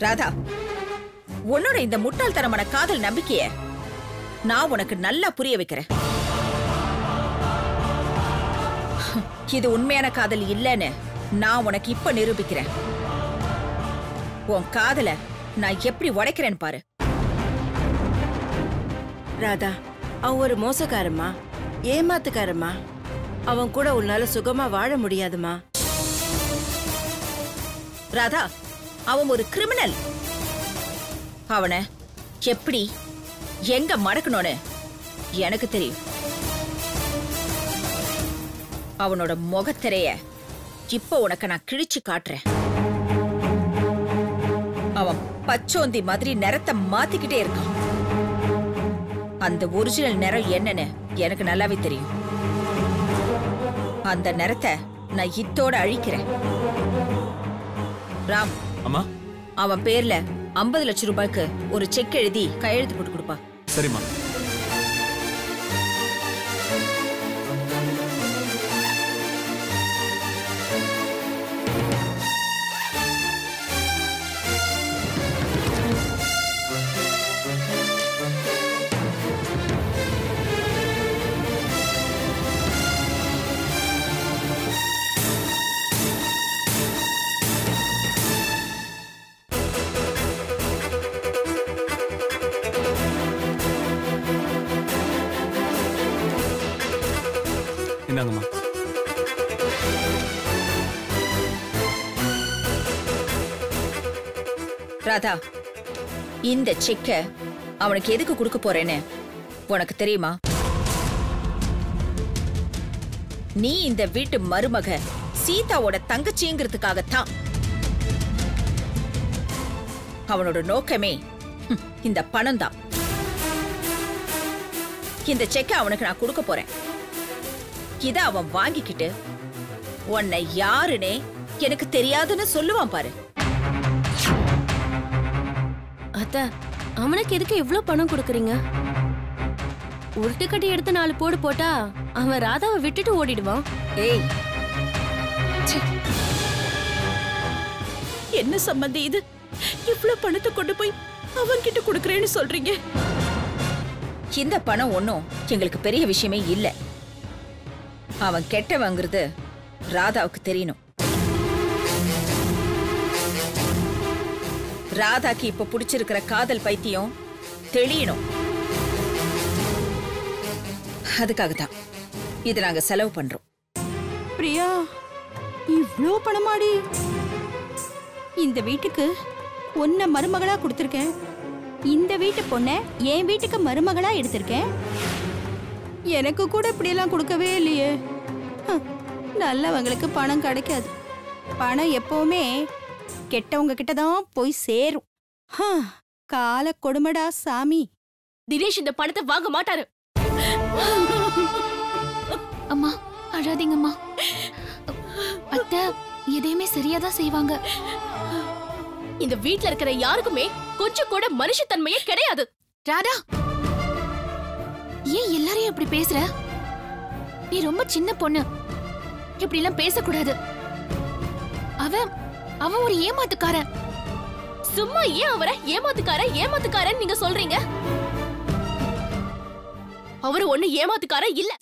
ராதா உன்னோட இந்த முட்டாள்தனமான காதல் நம்பிக்கைய நான் உனக்கு நல்லா புரிய வைக்கிறேன் இது உண்மையான காதல் இல்லைன்னு நான் உனக்கு இப்ப நிரூபிக்கிறேன் உன் காதல நான் எப்படி உடைக்கிறேன்னு பாரு ராதா அவன் ஒரு மோசக்காரம்மா ஏமாத்துக்காரம்மா அவன் கூட உன்னால சுகமா வாழ முடியாதுமா ராதா அவன் ஒரு கிரிமினல் அவனை எப்படி எங்க மடக்கணும்னு எனக்கு தெரியும் அவனோட முகத்திரைய இப்ப உனக்கு நான் கிழிச்சு காட்டுறேன் அவன் பச்சோந்தி மாதிரி நிறத்தை மாத்திக்கிட்டே இருக்கான் அந்த ஒரிஜினல் நிறம் என்னன்னு எனக்கு நல்லாவே தெரியும் அந்த நிறத்தை நான் இத்தோட அழிக்கிறேன் ராம் அம்மா அவன் பேர்ல 50 லட்சம் ரூபாய்க்கு ஒரு செக் எழுதி கையெழுத்து போட்டு கொடுப்பா சரிம்மா இந்தாங்கம்மா ராதா இந்த செக்க அவனுக்கு எதுக்கு கொடுக்க போறேன்னு உனக்கு தெரியுமா நீ இந்த வீட்டு மருமக சீதாவோட தங்கச்சிங்கிறதுக்காகத்தான் அவனோட நோக்கமே ஹம், இந்த பணம் தான் இந்த செக்க அவனுக்கு நான் கொடுக்க போறேன் இத அவன் வாங்கிக்கிட்டு உன்னை யாருன்னே எனக்கு தெரியாதுன்னு சொல்லுவான் பாரு அத்த அவனுக்கு எதுக்கு இவ்ளோ பணம் கொடுக்குறீங்க உருட்டு கட்டி எடுத்து நாலு போடு போட்டா அவன் ராதாவை விட்டுட்டு ஓடிடுவான் ஏய் ச்சே. என்ன சம்பந்தி இது இவ்ளோ பணத்தை கொண்டு போய் அவன்கிட்ட கொடுக்கறேன்னு சொல்றீங்க இந்த பணம் ஒன்றும் எங்களுக்கு பெரிய விஷயமே இல்ல அவன் கெட்டவங்கிறது ராதாவுக்கு தெரியணும் ராதாக்கு இப்ப பிடிச்சிருக்கிற காதல் பைத்தியம் தெளியணும் அதுக்காக தான் இது நாங்க செலவு பண்றோம் பிரியா இவ்ளோ பணமாடி இந்த வீட்டுக்கு உன்னை மருமகளா கொடுத்துருக்கேன் இந்த வீட்டு பொண்ணை என் வீட்டுக்கு மருமகளா எடுத்திருக்கேன் எனக்கு கூட இப்படியெல்லாம் கொடுக்கவே இல்லையே ஹம், நல்லவங்களுக்கு பணம் கிடைக்காது பணம் எப்பவுமே கெட்டவங்க கிட்ட தான் போய் சேரும் ஹம், கால கொடுமடா சாமி தினேஷ் இந்த பணத்தை வாங்க மாட்டாரு அம்மா அழாதீங்கம்மா அத்தை எதையுமே சரியாதான் செய்வாங்க இந்த வீட்ல இருக்கிற யாருக்குமே கொஞ்சம் கூட மனுஷத்தன்மையே கிடையாது ராதா ஏன் எல்லாரையும் இப்படி பேசுற நீ ரொம்ப சின்ன பொண்ணு இப்படி எல்லாம் பேசக்கூடாது அவன் அவன் ஒரு ஏமாத்துக்காரன் சும்மா ஏன் அவரை ஏமாத்துக்காரன் ஏமாத்துக்காரன் நீங்க சொல்றீங்க அவரு ஒண்ணு ஏமாத்துக்காரன் இல்ல